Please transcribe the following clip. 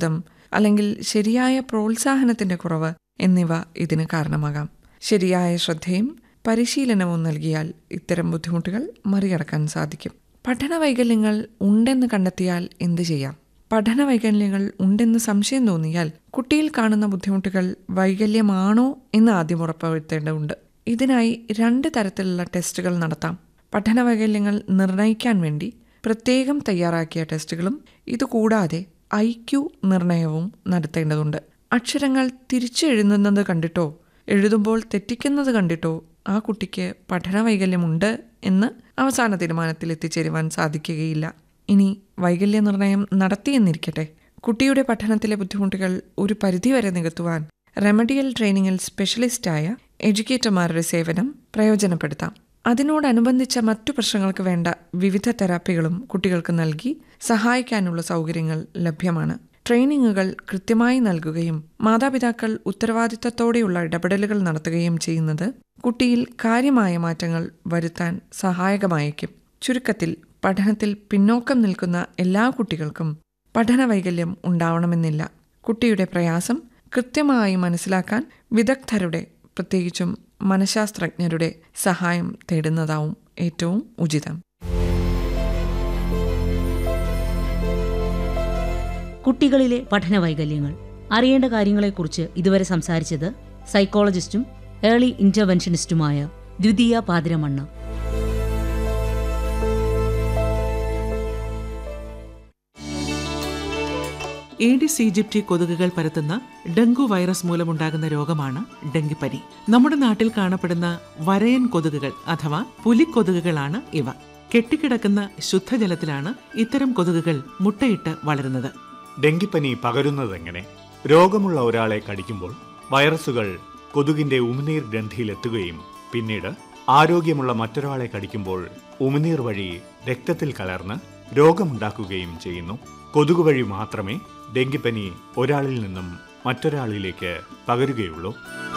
സമ്മർദ്ദം അല്ലെങ്കിൽ ശരിയായ പ്രോത്സാഹനത്തിന്റെ കുറവ് എന്നിവ ഇതിന് കാരണമാകാം ശരിയായ ശ്രദ്ധയും പരിശീലനവും നൽകിയാൽ ഇത്തരം ബുദ്ധിമുട്ടുകൾ മറികടക്കാൻ സാധിക്കും പഠന വൈകല്യങ്ങൾ ഉണ്ടെന്ന് കണ്ടെത്തിയാൽ എന്ത് ചെയ്യാം പഠന വൈകല്യങ്ങൾ ഉണ്ടെന്ന് സംശയം തോന്നിയാൽ കുട്ടിയിൽ കാണുന്ന ബുദ്ധിമുട്ടുകൾ വൈകല്യമാണോ എന്ന് ആദ്യം ഉറപ്പുവരുത്തേണ്ടതുണ്ട് ഇതിനായി രണ്ട് തരത്തിലുള്ള ടെസ്റ്റുകൾ നടത്താം പഠന വൈകല്യങ്ങൾ നിർണ്ണയിക്കാൻ വേണ്ടി പ്രത്യേകം തയ്യാറാക്കിയ ടെസ്റ്റുകളും ഇതുകൂടാതെ ഐ ക്യു നിർണയവും നടത്തേണ്ടതുണ്ട് അക്ഷരങ്ങൾ തിരിച്ചു എഴുതുന്നത് കണ്ടിട്ടോ എഴുതുമ്പോൾ തെറ്റിക്കുന്നത് കണ്ടിട്ടോ ആ കുട്ടിക്ക് പഠന വൈകല്യമുണ്ട് എന്ന് അവസാന തീരുമാനത്തിൽ എത്തിച്ചേരുവാൻ സാധിക്കുകയില്ല ഇനി വൈകല്യ നിർണയം നടത്തിയെന്നിരിക്കട്ടെ കുട്ടിയുടെ പഠനത്തിലെ ബുദ്ധിമുട്ടുകൾ ഒരു പരിധിവരെ നികത്തുവാൻ റെമഡിയൽ ട്രെയിനിങ്ങിൽ സ്പെഷ്യലിസ്റ്റായ എഡ്യൂക്കേറ്റർമാരുടെ സേവനം പ്രയോജനപ്പെടുത്താം അതിനോടനുബന്ധിച്ച മറ്റു പ്രശ്നങ്ങൾക്ക് വേണ്ട വിവിധ തെറാപ്പികളും കുട്ടികൾക്ക് നൽകി സഹായിക്കാനുള്ള സൗകര്യങ്ങൾ ലഭ്യമാണ് ട്രെയിനിങ്ങുകൾ കൃത്യമായി നൽകുകയും മാതാപിതാക്കൾ ഉത്തരവാദിത്തത്തോടെയുള്ള ഇടപെടലുകൾ നടത്തുകയും ചെയ്യുന്നത് കുട്ടിയിൽ കാര്യമായ മാറ്റങ്ങൾ വരുത്താൻ സഹായകമായേക്കും ചുരുക്കത്തിൽ പഠനത്തിൽ പിന്നോക്കം നിൽക്കുന്ന എല്ലാ കുട്ടികൾക്കും പഠന വൈകല്യം ഉണ്ടാവണമെന്നില്ല കുട്ടിയുടെ പ്രയാസം കൃത്യമായി മനസ്സിലാക്കാൻ വിദഗ്ധരുടെ പ്രത്യേകിച്ചും മനഃശാസ്ത്രജ്ഞരുടെ സഹായം തേടുന്നതാവും ഏറ്റവും ഉചിതം കുട്ടികളിലെ പഠന വൈകല്യങ്ങൾ അറിയേണ്ട കാര്യങ്ങളെക്കുറിച്ച് ഇതുവരെ സംസാരിച്ചത് സൈക്കോളജിസ്റ്റും ഏർലി ഇന്റർവെൻഷനിസ്റ്റുമായ ദ്വിതീയ പാതിരമണ്ണ ഏഡിസ് ഈജിപ്തി കൊതുകുകൾ പരത്തുന്ന ഡെങ്കു വൈറസ് മൂലമുണ്ടാകുന്ന രോഗമാണ് ഡെങ്കിപ്പനി നമ്മുടെ നാട്ടിൽ കാണപ്പെടുന്ന വരയൻ കൊതുകുകൾ അഥവാ പുലിക്കൊതുകുകളാണ് ഇവ കെട്ടിക്കിടക്കുന്ന ശുദ്ധജലത്തിലാണ് ഇത്തരം കൊതുകുകൾ മുട്ടയിട്ട് വളരുന്നത് ഡെങ്കിപ്പനി പകരുന്നതെങ്ങനെ രോഗമുള്ള ഒരാളെ കടിക്കുമ്പോൾ വൈറസുകൾ കൊതുകിന്റെ ഉമിനീർ ഗ്രന്ഥിയിലെത്തുകയും പിന്നീട് ആരോഗ്യമുള്ള മറ്റൊരാളെ കടിക്കുമ്പോൾ ഉമിനീർ വഴി രക്തത്തിൽ കലർന്ന് രോഗമുണ്ടാക്കുകയും ചെയ്യുന്നു കൊതുക് വഴി മാത്രമേ ഡെങ്കിപ്പനി ഒരാളിൽ നിന്നും മറ്റൊരാളിലേക്ക് പകരുകയുള്ളൂ